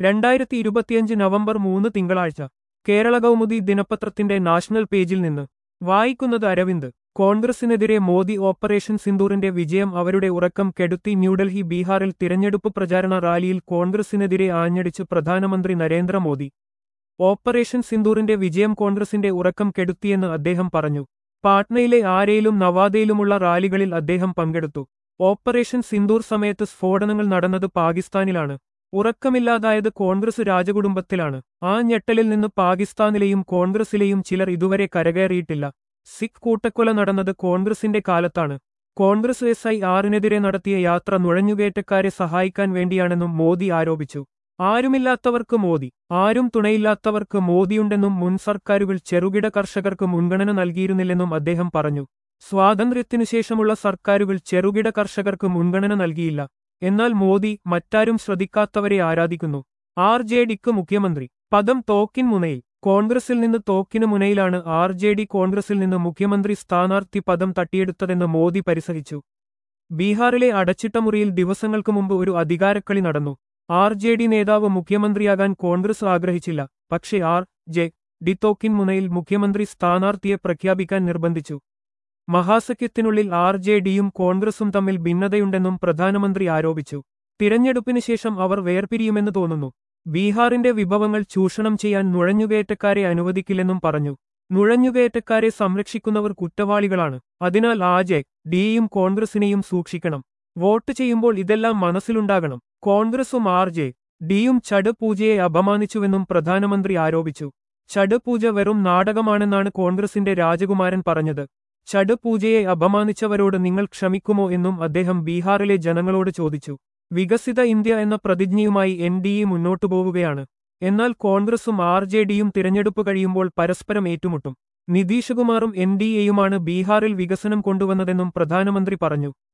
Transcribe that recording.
രണ്ടായിരത്തി ഇരുപത്തിയഞ്ച് നവംബർ മൂന്ന് തിങ്കളാഴ്ച കേരള കൗമുദി ദിനപത്രത്തിന്റെ നാഷണൽ പേജിൽ നിന്ന് വായിക്കുന്നത് അരവിന്ദ് കോൺഗ്രസിനെതിരെ മോദി ഓപ്പറേഷൻ സിന്ദൂറിന്റെ വിജയം അവരുടെ ഉറക്കം കെടുത്തി ന്യൂഡൽഹി ബീഹാറിൽ തിരഞ്ഞെടുപ്പ് പ്രചാരണ റാലിയിൽ കോൺഗ്രസിനെതിരെ ആഞ്ഞടിച്ച് പ്രധാനമന്ത്രി നരേന്ദ്രമോദി ഓപ്പറേഷൻ സിന്ദൂറിന്റെ വിജയം കോൺഗ്രസിന്റെ ഉറക്കം കെടുത്തിയെന്ന് അദ്ദേഹം പറഞ്ഞു പാട്നയിലെ ആരയിലും നവാദയിലുമുള്ള റാലികളിൽ അദ്ദേഹം പങ്കെടുത്തു ഓപ്പറേഷൻ സിന്ദൂർ സമയത്ത് സ്ഫോടനങ്ങൾ നടന്നത് പാകിസ്ഥാനിലാണ് ഉറക്കമില്ലാതായത് കോൺഗ്രസ് രാജകുടുംബത്തിലാണ് ആ ഞെട്ടലിൽ നിന്ന് പാകിസ്ഥാനിലെയും കോൺഗ്രസിലെയും ചിലർ ഇതുവരെ കരകയറിയിട്ടില്ല സിഖ് കൂട്ടക്കൊല നടന്നത് കോൺഗ്രസിന്റെ കാലത്താണ് കോൺഗ്രസ് എസ് ഐ ആറിനെതിരെ നടത്തിയ യാത്ര നുഴഞ്ഞുകയറ്റക്കാരെ സഹായിക്കാൻ വേണ്ടിയാണെന്നും മോദി ആരോപിച്ചു ആരുമില്ലാത്തവർക്ക് മോദി ആരും തുണയില്ലാത്തവർക്ക് മോദിയുണ്ടെന്നും മുൻ സർക്കാരുകൾ ചെറുകിട കർഷകർക്ക് മുൻഗണന നൽകിയിരുന്നില്ലെന്നും അദ്ദേഹം പറഞ്ഞു സ്വാതന്ത്ര്യത്തിനുശേഷമുള്ള സർക്കാരുകൾ ചെറുകിട കർഷകർക്ക് മുൻഗണന നൽകിയില്ല എന്നാൽ മോദി മറ്റാരും ശ്രദ്ധിക്കാത്തവരെ ആരാധിക്കുന്നു ആർ ജെ ഡിക്ക് മുഖ്യമന്ത്രി പദം തോക്കിൻ മുനയിൽ കോൺഗ്രസിൽ നിന്ന് തോക്കിന് മുനയിലാണ് ആർ ജെ ഡി കോൺഗ്രസിൽ നിന്ന് മുഖ്യമന്ത്രി സ്ഥാനാർത്ഥി പദം തട്ടിയെടുത്തതെന്ന് മോദി പരിസഹിച്ചു ബീഹാറിലെ അടച്ചിട്ട മുറിയിൽ ദിവസങ്ങൾക്ക് മുമ്പ് ഒരു അധികാരക്കളി നടന്നു ആർ ജെ ഡി നേതാവ് മുഖ്യമന്ത്രിയാകാൻ കോൺഗ്രസ് ആഗ്രഹിച്ചില്ല പക്ഷേ ആർ ജെ ഡി തോക്കിൻ മുനയിൽ മുഖ്യമന്ത്രി സ്ഥാനാർത്ഥിയെ പ്രഖ്യാപിക്കാൻ നിർബന്ധിച്ചു മഹാസഖ്യത്തിനുള്ളിൽ ആർ ജെ ഡിയും കോൺഗ്രസും തമ്മിൽ ഭിന്നതയുണ്ടെന്നും പ്രധാനമന്ത്രി ആരോപിച്ചു തിരഞ്ഞെടുപ്പിന് ശേഷം അവർ വേർപിരിയുമെന്ന് തോന്നുന്നു ബീഹാറിന്റെ വിഭവങ്ങൾ ചൂഷണം ചെയ്യാൻ നുഴഞ്ഞുകയറ്റക്കാരെ അനുവദിക്കില്ലെന്നും പറഞ്ഞു നുഴഞ്ഞുകയറ്റക്കാരെ സംരക്ഷിക്കുന്നവർ കുറ്റവാളികളാണ് അതിനാൽ ആജെ ഡിയും കോൺഗ്രസിനെയും സൂക്ഷിക്കണം വോട്ട് ചെയ്യുമ്പോൾ ഇതെല്ലാം മനസ്സിലുണ്ടാകണം കോൺഗ്രസും ആർ ജെ ഡിയും ചട് പൂജയെ അപമാനിച്ചുവെന്നും പ്രധാനമന്ത്രി ആരോപിച്ചു ചട് പൂജ വെറും നാടകമാണെന്നാണ് കോൺഗ്രസിന്റെ രാജകുമാരൻ പറഞ്ഞത് ചട് പൂജയെ അപമാനിച്ചവരോട് നിങ്ങൾ ക്ഷമിക്കുമോ എന്നും അദ്ദേഹം ബീഹാറിലെ ജനങ്ങളോട് ചോദിച്ചു വികസിത ഇന്ത്യ എന്ന പ്രതിജ്ഞയുമായി എൻ ഡി എ മുന്നോട്ടു പോവുകയാണ് എന്നാൽ കോൺഗ്രസും ആർ ജെ ഡിയും തിരഞ്ഞെടുപ്പ് കഴിയുമ്പോൾ പരസ്പരം ഏറ്റുമുട്ടും നിതീഷ് കുമാറും എൻ ഡി എയുമാണ് ബീഹാറിൽ വികസനം കൊണ്ടുവന്നതെന്നും പ്രധാനമന്ത്രി പറഞ്ഞു